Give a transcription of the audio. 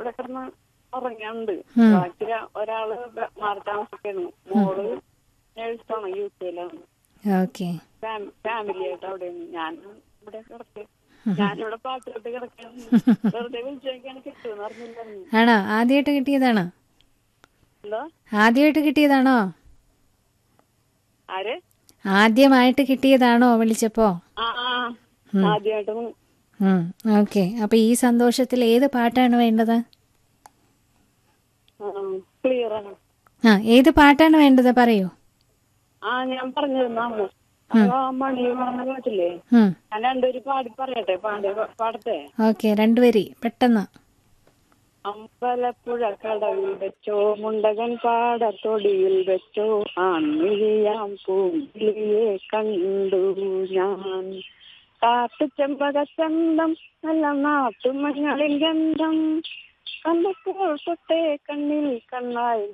അവിടെ കിടന്ന് ഉറങ്ങാണ്ട് ഉം. ബാക്കി ര- ഒരാള് ബ- മാറി താമസിക്കുന്നു മോള് നേഴ്സാണ് യു കെയിലാണ് ഓക്കെ ഫാമിലി ആയിട്ട് അവിടെയാണ് ഞാൻ ഇവിടെ കിടക്കുക ഞാനിവിടെ പാട്ടിട്ട് കിടക്കാണ് വെറുതെ വിളിച്ചോക്കാണ് കിട്ടുമെന്ന് അറിഞ്ഞില്ലായിരുന്നു ആണോ ആദ്യമായിട്ട് കിട്ടിയതാണോ എന്തോ ആദ്യമായിട്ട് കിട്ടിയതാണോ ആര് ആദ്യമായിട്ട് കിട്ടിയതാണോ വിളിച്ചപ്പോ ആ ആ ആദ്യമായിട്ട് ഓക്കെ അപ്പൊ ഈ സന്തോഷത്തിൽ ഏത് പാട്ടാണ് വേണ്ടത് ക്ലിയർ ആണ് ആ ഏത് പാട്ടാണ് വേണ്ടത് പറയൂ ആ ഞാൻ പറഞ്ഞിരുന്നു ആ മണി പറഞ്ഞ പാട്ടില്ലേ ഞാൻ രണ്ടുപേരും പാടി പറയട്ടെ പാടി പാടത്തെ ഓക്കെ രണ്ടുപേരി പെട്ടെന്ന് അമ്പലപ്പുഴ കടവിൽ വെച്ചോ മുണ്ടകൻ പാടത്തൊടിയിൽ വെച്ചോ ആൺമിഴിയാം പൂങ്കിളിയെ കണ്ടു ഞാൻ കാട്ടു ചെമ്പകച്ചന്തം നല്ല നാട്ടുമഞ്ഞളിൽ ഗന്ധം കണ്ടപ്പോൾ തൊട്ടേ കണ്ണിൽ കണ്ണായി